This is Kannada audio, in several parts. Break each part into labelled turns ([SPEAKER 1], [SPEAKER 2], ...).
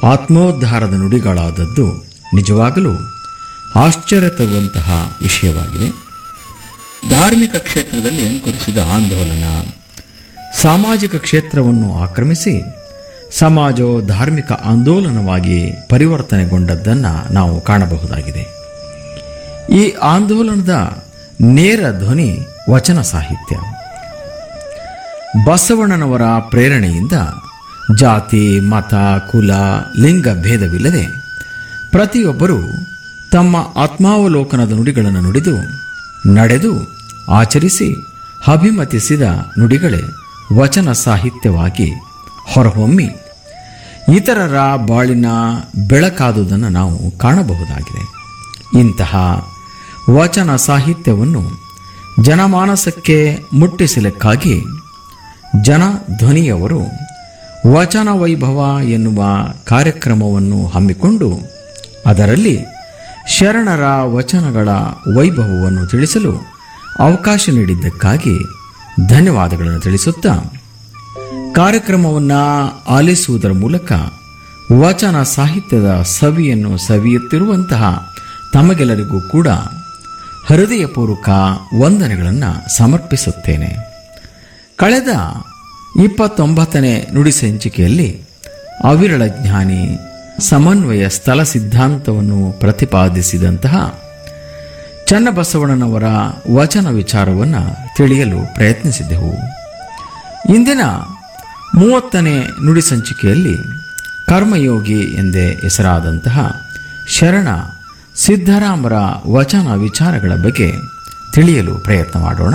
[SPEAKER 1] ಆತ್ಮೋದ್ಧಾರದ ನುಡಿಗಳಾದದ್ದು ನಿಜವಾಗಲೂ ಆಶ್ಚರ್ಯ ತರುವಂತಹ ವಿಷಯವಾಗಿದೆ ಧಾರ್ಮಿಕ ಕ್ಷೇತ್ರದಲ್ಲಿ ಅಂಕುರಿಸಿದ ಆಂದೋಲನ ಸಾಮಾಜಿಕ ಕ್ಷೇತ್ರವನ್ನು ಆಕ್ರಮಿಸಿ ಸಮಾಜವು ಧಾರ್ಮಿಕ ಆಂದೋಲನವಾಗಿ ಪರಿವರ್ತನೆಗೊಂಡದ್ದನ್ನು ನಾವು ಕಾಣಬಹುದಾಗಿದೆ ಈ ಆಂದೋಲನದ ನೇರ ಧ್ವನಿ ವಚನ ಸಾಹಿತ್ಯ ಬಸವಣ್ಣನವರ ಪ್ರೇರಣೆಯಿಂದ ಜಾತಿ ಮತ ಕುಲ ಲಿಂಗ ಭೇದವಿಲ್ಲದೆ ಪ್ರತಿಯೊಬ್ಬರೂ ತಮ್ಮ ಆತ್ಮಾವಲೋಕನದ ನುಡಿಗಳನ್ನು ನುಡಿದು ನಡೆದು ಆಚರಿಸಿ ಅಭಿಮತಿಸಿದ ನುಡಿಗಳೇ ವಚನ ಸಾಹಿತ್ಯವಾಗಿ ಹೊರಹೊಮ್ಮಿ ಇತರರ ಬಾಳಿನ ಬೆಳಕಾದುದನ್ನು ನಾವು ಕಾಣಬಹುದಾಗಿದೆ ಇಂತಹ ವಚನ ಸಾಹಿತ್ಯವನ್ನು ಜನಮಾನಸಕ್ಕೆ ಮುಟ್ಟಿಸಲಿಕ್ಕಾಗಿ ಜನಧ್ವನಿಯವರು ವಚನ ವೈಭವ ಎನ್ನುವ ಕಾರ್ಯಕ್ರಮವನ್ನು ಹಮ್ಮಿಕೊಂಡು ಅದರಲ್ಲಿ ಶರಣರ ವಚನಗಳ ವೈಭವವನ್ನು ತಿಳಿಸಲು ಅವಕಾಶ ನೀಡಿದ್ದಕ್ಕಾಗಿ ಧನ್ಯವಾದಗಳನ್ನು ತಿಳಿಸುತ್ತಾ ಕಾರ್ಯಕ್ರಮವನ್ನು ಆಲಿಸುವುದರ ಮೂಲಕ ವಚನ ಸಾಹಿತ್ಯದ ಸವಿಯನ್ನು ಸವಿಯುತ್ತಿರುವಂತಹ ತಮಗೆಲ್ಲರಿಗೂ ಕೂಡ ಹೃದಯಪೂರ್ವಕ ವಂದನೆಗಳನ್ನು ಸಮರ್ಪಿಸುತ್ತೇನೆ ಕಳೆದ ಇಪ್ಪತ್ತೊಂಬತ್ತನೇ ನುಡಿ ಸಂಚಿಕೆಯಲ್ಲಿ ಅವಿರಳ ಜ್ಞಾನಿ ಸಮನ್ವಯ ಸ್ಥಳ ಸಿದ್ಧಾಂತವನ್ನು ಪ್ರತಿಪಾದಿಸಿದಂತಹ ಚನ್ನಬಸವಣ್ಣನವರ ವಚನ ವಿಚಾರವನ್ನು ತಿಳಿಯಲು ಪ್ರಯತ್ನಿಸಿದ್ದೆವು ಇಂದಿನ ಮೂವತ್ತನೇ ನುಡಿ ಸಂಚಿಕೆಯಲ್ಲಿ ಕರ್ಮಯೋಗಿ ಎಂದೇ ಹೆಸರಾದಂತಹ ಶರಣ ಸಿದ್ದರಾಮರ ವಚನ ವಿಚಾರಗಳ ಬಗ್ಗೆ ತಿಳಿಯಲು ಪ್ರಯತ್ನ ಮಾಡೋಣ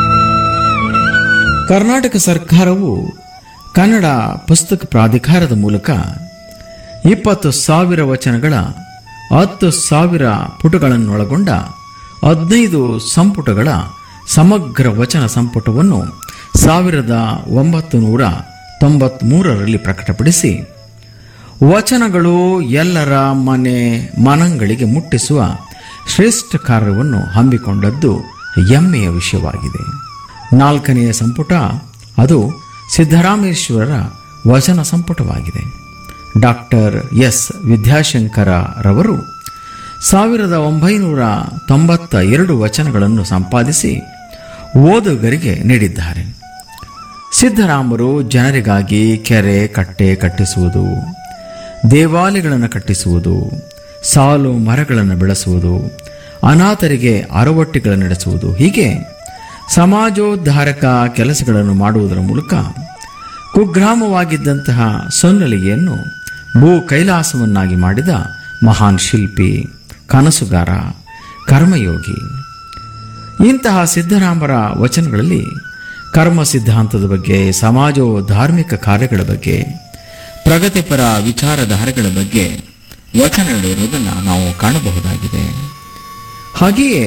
[SPEAKER 1] ಕರ್ನಾಟಕ ಸರ್ಕಾರವು ಕನ್ನಡ ಪುಸ್ತಕ ಪ್ರಾಧಿಕಾರದ ಮೂಲಕ ಇಪ್ಪತ್ತು ಸಾವಿರ ವಚನಗಳ ಹತ್ತು ಸಾವಿರ ಪುಟಗಳನ್ನೊಳಗೊಂಡ ಹದಿನೈದು ಸಂಪುಟಗಳ ಸಮಗ್ರ ವಚನ ಸಂಪುಟವನ್ನು ಸಾವಿರದ ಒಂಬತ್ತು ನೂರ ತೊಂಬತ್ಮೂರರಲ್ಲಿ ಪ್ರಕಟಪಡಿಸಿ ವಚನಗಳು ಎಲ್ಲರ ಮನೆ ಮನಗಳಿಗೆ ಮುಟ್ಟಿಸುವ ಶ್ರೇಷ್ಠ ಕಾರ್ಯವನ್ನು ಹಮ್ಮಿಕೊಂಡದ್ದು ಹೆಮ್ಮೆಯ ವಿಷಯವಾಗಿದೆ ನಾಲ್ಕನೆಯ ಸಂಪುಟ ಅದು ಸಿದ್ದರಾಮೇಶ್ವರರ ವಚನ ಸಂಪುಟವಾಗಿದೆ ಡಾಕ್ಟರ್ ಎಸ್ ವಿದ್ಯಾಶಂಕರ ರವರು ಸಾವಿರದ ಒಂಬೈನೂರ ತೊಂಬತ್ತ ಎರಡು ವಚನಗಳನ್ನು ಸಂಪಾದಿಸಿ ಓದುಗರಿಗೆ ನೀಡಿದ್ದಾರೆ ಸಿದ್ದರಾಮರು ಜನರಿಗಾಗಿ ಕೆರೆ ಕಟ್ಟೆ ಕಟ್ಟಿಸುವುದು ದೇವಾಲಯಗಳನ್ನು ಕಟ್ಟಿಸುವುದು ಸಾಲು ಮರಗಳನ್ನು ಬೆಳೆಸುವುದು ಅನಾಥರಿಗೆ ಅರವಟ್ಟಿಗಳನ್ನು ನಡೆಸುವುದು ಹೀಗೆ ಸಮಾಜೋದ್ಧಾರಕ ಕೆಲಸಗಳನ್ನು ಮಾಡುವುದರ ಮೂಲಕ ಕುಗ್ರಾಮವಾಗಿದ್ದಂತಹ ಸೊನ್ನಲಿಗೆಯನ್ನು ಭೂ ಕೈಲಾಸವನ್ನಾಗಿ ಮಾಡಿದ ಮಹಾನ್ ಶಿಲ್ಪಿ ಕನಸುಗಾರ ಕರ್ಮಯೋಗಿ ಇಂತಹ ಸಿದ್ದರಾಮರ ವಚನಗಳಲ್ಲಿ ಕರ್ಮ ಸಿದ್ಧಾಂತದ ಬಗ್ಗೆ ಸಮಾಜೋ ಧಾರ್ಮಿಕ ಕಾರ್ಯಗಳ ಬಗ್ಗೆ ಪ್ರಗತಿಪರ ವಿಚಾರಧಾರೆಗಳ ಬಗ್ಗೆ ವಚನಗಳಿರುವುದನ್ನು ನಾವು ಕಾಣಬಹುದಾಗಿದೆ ಹಾಗೆಯೇ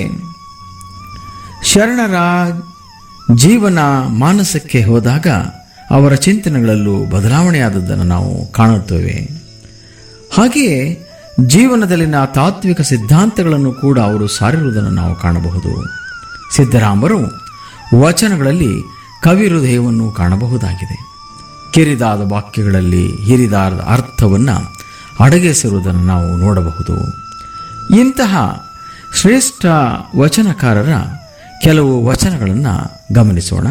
[SPEAKER 1] ಶರಣರ ಜೀವನ ಮಾನಸಕ್ಕೆ ಹೋದಾಗ ಅವರ ಚಿಂತನೆಗಳಲ್ಲೂ ಬದಲಾವಣೆಯಾದದ್ದನ್ನು ನಾವು ಕಾಣುತ್ತೇವೆ ಹಾಗೆಯೇ ಜೀವನದಲ್ಲಿನ ತಾತ್ವಿಕ ಸಿದ್ಧಾಂತಗಳನ್ನು ಕೂಡ ಅವರು ಸಾರಿರುವುದನ್ನು ನಾವು ಕಾಣಬಹುದು ಸಿದ್ದರಾಮರು ವಚನಗಳಲ್ಲಿ ಕವಿ ಹೃದಯವನ್ನು ಕಾಣಬಹುದಾಗಿದೆ ಕಿರಿದಾದ ವಾಕ್ಯಗಳಲ್ಲಿ ಹಿರಿದಾದ ಅರ್ಥವನ್ನು ಅಡಗಿಸಿರುವುದನ್ನು ನಾವು ನೋಡಬಹುದು ಇಂತಹ ಶ್ರೇಷ್ಠ ವಚನಕಾರರ ಕೆಲವು ವಚನಗಳನ್ನು ಗಮನಿಸೋಣ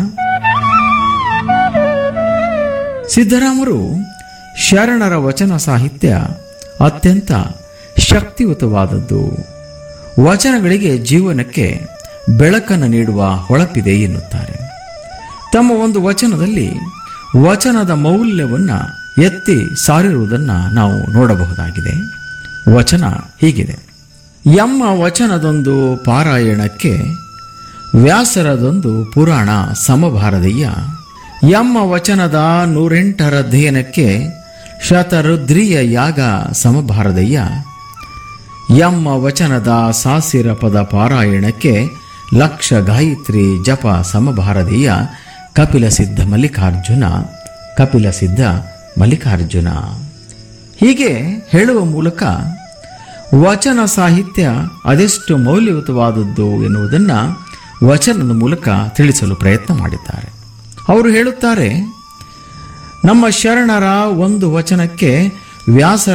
[SPEAKER 1] ಸಿದ್ದರಾಮರು ಶರಣರ ವಚನ ಸಾಹಿತ್ಯ ಅತ್ಯಂತ ಶಕ್ತಿಯುತವಾದದ್ದು ವಚನಗಳಿಗೆ ಜೀವನಕ್ಕೆ ಬೆಳಕನ್ನು ನೀಡುವ ಹೊಳಪಿದೆ ಎನ್ನುತ್ತಾರೆ ತಮ್ಮ ಒಂದು ವಚನದಲ್ಲಿ ವಚನದ ಮೌಲ್ಯವನ್ನು ಎತ್ತಿ ಸಾರಿರುವುದನ್ನು ನಾವು ನೋಡಬಹುದಾಗಿದೆ ವಚನ ಹೀಗಿದೆ ಎಮ್ಮ ವಚನದೊಂದು ಪಾರಾಯಣಕ್ಕೆ ವ್ಯಾಸರದೊಂದು ಪುರಾಣ ಸಮಭಾರದಯ್ಯ ಎಮ್ಮ ವಚನದ ನೂರೆಂಟರ ಅಧ್ಯಯನಕ್ಕೆ ಶತರುದ್ರಿಯ ಯಾಗ ಸಮಭಾರದಯ್ಯ ಎಮ್ಮ ವಚನದ ಸಾಸಿರ ಪದ ಪಾರಾಯಣಕ್ಕೆ ಲಕ್ಷ ಗಾಯತ್ರಿ ಜಪ ಸಮಭಾರದೀಯ ಕಪಿಲ ಸಿದ್ಧ ಮಲ್ಲಿಕಾರ್ಜುನ ಕಪಿಲ ಸಿದ್ಧ ಮಲ್ಲಿಕಾರ್ಜುನ ಹೀಗೆ ಹೇಳುವ ಮೂಲಕ ವಚನ ಸಾಹಿತ್ಯ ಅದೆಷ್ಟು ಮೌಲ್ಯಯುತವಾದದ್ದು ಎನ್ನುವುದನ್ನು ವಚನದ ಮೂಲಕ ತಿಳಿಸಲು ಪ್ರಯತ್ನ ಮಾಡಿದ್ದಾರೆ ಅವರು ಹೇಳುತ್ತಾರೆ ನಮ್ಮ ಶರಣರ ಒಂದು ವಚನಕ್ಕೆ ವ್ಯಾಸ